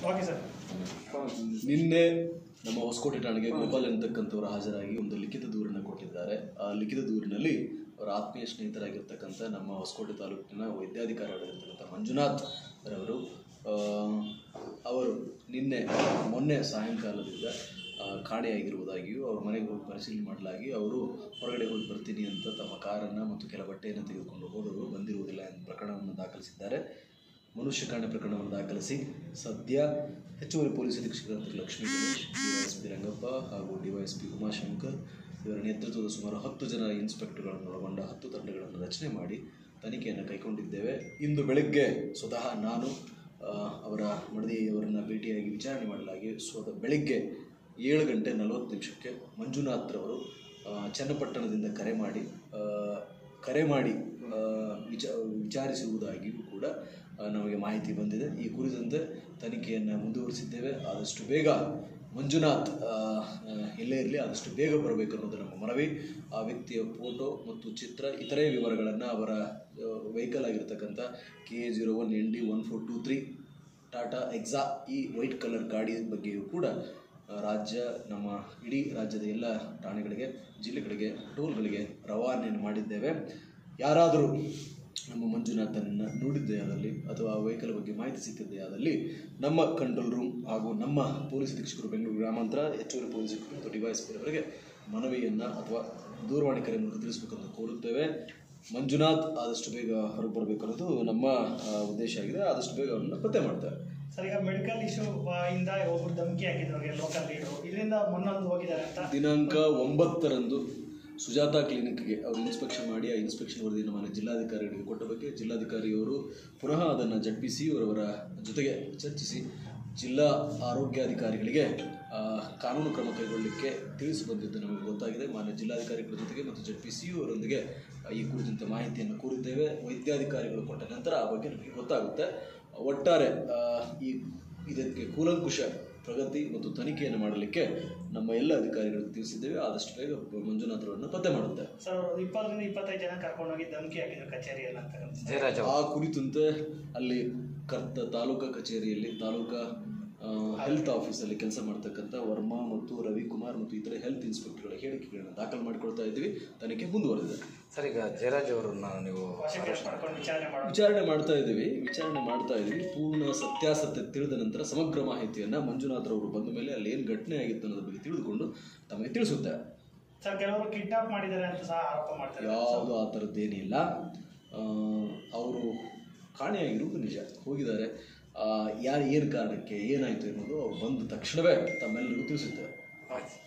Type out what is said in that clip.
okay sir ನಿನ್ನೆ ನಮ್ಮ ಹೊಸಕೋಟೆ ಠಾಣೆಗೆ ಗೋಪಾಲ್ ಎಂತಕ್ಕಂಥವ್ರು ಹಾಜರಾಗಿ ಒಂದು ಲಿಖಿತ ದೂರನ್ನು ಕೊಟ್ಟಿದ್ದಾರೆ ಆ ಲಿಖಿತ ದೂರಿನಲ್ಲಿ ಅವರ ಆತ್ಮೀಯ ಸ್ನೇಹಿತರಾಗಿರ್ತಕ್ಕಂಥ ನಮ್ಮ ಹೊಸಕೋಟೆ ತಾಲೂಕಿನ ವೈದ್ಯಾಧಿಕಾರಿಯಾಗಿರ್ತಕ್ಕಂಥ ಮಂಜುನಾಥ್ ರವರು ಆ, ಅವರು ನಿನ್ನೆ ಮೊನ್ನೆ ಸಾಯಂಕಾಲದಿಂದ ಆ, ಕಾಣೆಯಾಗಿರುವುದಾಗಿಯೂ ಅವ್ರ ಮನೆಗೆ ಹೋಗಿ ಪರಿಶೀಲನೆ ಮಾಡಲಾಗಿ ಅವರು ಹೊರಗಡೆ ಹೋಗಿ ಬರ್ತೀನಿ ಅಂತ ತಮ್ಮ ಕಾರನ್ನು ಮತ್ತು ಕೆಲ ಬಟ್ಟೆಯನ್ನು ತೆಗೆದುಕೊಂಡು ಹೋದರು ಬಂದಿರುವುದಿಲ್ಲ ಎಂಬ ಪ್ರಕರಣವನ್ನು ದಾಖಲಿಸಿದ್ದಾರೆ ಮನುಷ್ಯ ಕಾಣೆ ಪ್ರಕರಣವನ್ನು ದಾಖಲಿಸಿ ಸದ್ಯ ಹೆಚ್ಚುವರಿ ಪೊಲೀಸ್ ಅಧೀಕ್ಷಕರಾದ ಲಕ್ಷ್ಮೀ ಗಣೇಶ್ ಡಿವೈಎಸ್ಪಿ ರಂಗಪ್ಪ ಹಾಗೂ ಡಿವೈಎಸ್ಪಿ ಉಮಾಶಂಕರ್ ಇವರ ನೇತೃತ್ವದ ಸುಮಾರು ಹತ್ತು ಜನ ಇನ್ಸ್ಪೆಕ್ಟರ್ಗಳನ್ನು ಒಳಗೊಂಡ ಹತ್ತು ತಂಡಗಳನ್ನು ರಚನೆ ಮಾಡಿ ತನಿಖೆಯನ್ನು ಕೈಗೊಂಡಿದ್ದೇವೆ ಇಂದು ಬೆಳಗ್ಗೆ ಸ್ವತಃ ನಾನು ಆ, ಅವರ ಮಡದಿಯವರನ್ನು ಭೇಟಿಯಾಗಿ ವಿಚಾರಣೆ ಮಾಡಲಾಗಿ ಸ್ವತಃ ಬೆಳಗ್ಗೆ ಏಳು ಗಂಟೆ ನಲವತ್ತು ನಿಮಿಷಕ್ಕೆ ಮಂಜುನಾಥ್ರವರು ಆ, ಚನ್ನಪಟ್ಟಣದಿಂದ ಕರೆ ಮಾಡಿ ಆ, ಕರೆ ಮಾಡಿ ಆ, ವಿಚ ವಿಚಾರಿಸುವುದಾಗಿಯೂ ಕೂಡ ಆ, ನಮಗೆ ಮಾಹಿತಿ ಬಂದಿದೆ ಈ ಕುರಿತಂತೆ ತನಿಖೆಯನ್ನು ಮುಂದುವರಿಸಿದ್ದೇವೆ ಆದಷ್ಟು ಬೇಗ ಮಂಜುನಾಥ್ ಆ, ಆ, ಎಲ್ಲೇ ಇರಲಿ ಆದಷ್ಟು ಬೇಗ ಬರಬೇಕು ಅನ್ನೋದು ನಮ್ಮ ಮನವಿ ಆ ವ್ಯಕ್ತಿಯ ಫೋಟೋ ಮತ್ತು ಚಿತ್ರ ಇತರೆ ವಿವರಗಳನ್ನು ಅವರ ವೆಹಿಕಲ್ ಆಗಿರ್ತಕ್ಕಂಥ K A zero one N D one four two three Tata ಎಕ್ಸಾ ಈ ವೈಟ್ ಕಲರ್ ಗಾಡಿ ಬಗ್ಗೆಯೂ ಕೂಡ ಆ, ರಾಜ್ಯ ನಮ್ಮ ಇಡೀ ರಾಜ್ಯದ ಎಲ್ಲ ಠಾಣೆಗಳಿಗೆ ಜಿಲ್ಲೆಗಳಿಗೆ ಟೋಲ್ಗಳಿಗೆ ರವಾನೆಯನ್ನು ಮಾಡಿದ್ದೇವೆ ಯಾರಾದರೂ ನಮ್ಮ ಮಂಜುನಾಥನನ್ನು ನೋಡಿದ್ದೇ ಆದಲ್ಲಿ ಅಥವಾ ಆ ವೆಹಿಕಲ್ ಬಗ್ಗೆ ಮಾಹಿತಿ ಸಿಕ್ಕಿದ್ದೇ ಆದಲ್ಲಿ ನಮ್ಮ ಕಂಟ್ರೋಲ್ ರೂಮ್ ಹಾಗೂ ನಮ್ಮ ಪೊಲೀಸ್ ಅಧೀಕ್ಷಕರು ಬೆಂಗಳೂರು ಗ್ರಾಮಾಂತರ ಹೆಚ್ಚುವರಿ ಪೊಲೀಸ್ ಅಧೀಕ್ಷಕರು ಮತ್ತು ಡಿವೈಸ್ ಅವರಿಗೆ ಮನವಿಯನ್ನು ಅಥವಾ ದೂರವಾಣಿ ಕರೆ ಮೂಲಕ ತಿಳಿಸಬೇಕಂತ ಕೋರುತ್ತೇವೆ ಮಂಜುನಾಥ್ ಆದಷ್ಟು ಬೇಗ ಹೊರಗೆ ಬರಬೇಕು ಅನ್ನೋದು ನಮ್ಮ ಆ, ಉದ್ದೇಶ ಆಗಿದೆ ಆದಷ್ಟು ಬೇಗ ಅವರನ್ನು ಪತ್ತೆ ಮಾಡ್ತಾರೆ ಸರ್ ಈಗ ಮೆಡಿಕಲ್ ಇಶ್ಯೂ ಇಂದ ಒಬ್ರು ಧಮಕಿ ಹಾಕಿದ್ರು ಲೋಕಲ್ ಲೀಡರು ಇದರಿಂದ ಮೊನ್ನೊಂದು ಹೋಗಿದ್ದಾರೆ ಅಂತ ದಿನಾಂಕ ಒಂಬತ್ತರಂದು ಸುಜಾತಾ ಕ್ಲಿನಿಕ್ಗೆ ಅವರು ಇನ್ಸ್ಪೆಕ್ಷನ್ ಮಾಡಿ ಆ ಇನ್ಸ್ಪೆಕ್ಷನ್ ವರದಿಯನ್ನು ಮಾನ್ಯ ಜಿಲ್ಲಾಧಿಕಾರಿಗಳಿಗೆ ಕೊಟ್ಟ ಬಗ್ಗೆ ಜಿಲ್ಲಾಧಿಕಾರಿಯವರು ಪುನಃ ಅದನ್ನು ಜಡ್ ಪಿ ಸಿ ಅವರವರ ಜೊತೆಗೆ ಚರ್ಚಿಸಿ ಜಿಲ್ಲಾ ಆರೋಗ್ಯಾಧಿಕಾರಿಗಳಿಗೆ ಆ, ಕಾನೂನು ಕ್ರಮ ಕೈಗೊಳ್ಳಲಿಕ್ಕೆ ತಿಳಿಸಿ ಬಂದಿದ್ದು ನಮಗೆ ಗೊತ್ತಾಗಿದೆ ಮಾನ್ಯ ಜಿಲ್ಲಾಧಿಕಾರಿಗಳ ಜೊತೆಗೆ ಮತ್ತು ಜಡ್ ಪಿ ಸಿ ಅವರೊಂದಿಗೆ ಆ, ಈ ಕುರಿತಂತೆ ಮಾಹಿತಿಯನ್ನು ಕೋರಿದ್ದೇವೆ ವೈದ್ಯಾಧಿಕಾರಿಗಳು ಕೊಟ್ಟ ನಂತರ ಆ ಬಗ್ಗೆ ನಮಗೆ ಗೊತ್ತಾಗುತ್ತೆ ಒಟ್ಟಾರೆ ಆ, ಈ ಇದಕ್ಕೆ ಕೂಲಂಕುಷ ಪ್ರಗತಿ ಮತ್ತು ತನಿಖೆಯನ್ನು ಮಾಡಲಿಕ್ಕೆ ನಮ್ಮ ಎಲ್ಲ ಅಧಿಕಾರಿಗಳಿಗೆ ತಿಳಿಸಿದ್ದೇವೆ ಆದಷ್ಟು ಬೇಗ ಮಂಜುನಾಥರನ್ನು ಪತ್ತೆ ಮಾಡುತ್ತೆ ಸರ್ ಅವರು ಇಪ್ಪತ್ತರಿಂದ ಇಪ್ಪತ್ತೈದು ಜನ ಕರ್ಕೊಂಡೋಗಿ ಧಮಕಿ ಹಾಕಿದ್ರು ಕಚೇರಿಯಲ್ಲಿ ಅಂತಕ್ಕಂಥ ಆ ಕುರಿತಂತೆ ಅಲ್ಲಿ ಕರ್ತ ತಾಲೂಕಾ ಕಚೇರಿಯಲ್ಲಿ ತಾಲೂಕಾ ಹೆಲ್ತ್ ಆಫೀಸಲ್ಲಿ ಕೆಲಸ ಮಾಡ್ತಕ್ಕಂಥ ವರ್ಮಾ ಮತ್ತು ರವಿಕುಮಾರ್ ಮತ್ತು ಇತರೆ ಹೆಲ್ತ್ ಇನ್ಸ್ಪೆಕ್ಟರ್ಗಳ ಹೇಳಿಕೆಗಳನ್ನು ದಾಖಲು ಮಾಡಿಕೊಳ್ತಾ ಇದ್ದೀವಿ ತನಿಖೆ ಮುಂದುವರೆದಿದೆ ಸರ್ ಈಗ ಜಯರಾಜ್ ಅವರನ್ನ ನೀವು ವಶಕ್ಕೆ ಮಾಡ್ಕೊಂಡು ವಿಚಾರಣೆ ಮಾಡೋದು ವಿಚಾರಣೆ ಮಾಡ್ತಾ ಇದ್ದೀವಿ ವಿಚಾರಣೆ ಮಾಡ್ತಾ ಇದ್ದೀವಿ ಪೂರ್ಣ ಸತ್ಯಾಸತ್ಯ ತಿಳಿದ ನಂತರ ಸಮಗ್ರ ಮಾಹಿತಿಯನ್ನು ಮಂಜುನಾಥ್ರವರು ಬಂದ ಮೇಲೆ ಅಲ್ಲಿ ಏನು ಘಟನೆ ಆಗಿತ್ತು ಅನ್ನೋದ್ರ ಬಗ್ಗೆ ತಿಳಿದುಕೊಂಡು ತಮಗೆ ತಿಳಿಸುತ್ತೇವೆ ಸರ್ ಕೆಲವರು ಕಿಡ್ನಾಪ್ ಮಾಡಿದ್ದಾರೆ ಅಂತ ಸಹ ಆರೋಪ ಮಾಡ್ತಾರೆ ಯಾವುದು ಆ ಥರದ್ದೇನಿಲ್ಲ ಅವರು ಕಾಣೆಯಾಗಿರುವುದು ನಿಜ ಹೋಗಿದ್ದಾರೆ ಯಾರು ಏನು ಕಾರಣಕ್ಕೆ ಏನಾಯಿತು ಎನ್ನುವುದು ಅವ್ರು ಬಂದ ತಕ್ಷಣವೇ ತಮ್ಮೆಲ್ಲರಿಗೂ ತಿಳಿಸುತ್ತೇವೆ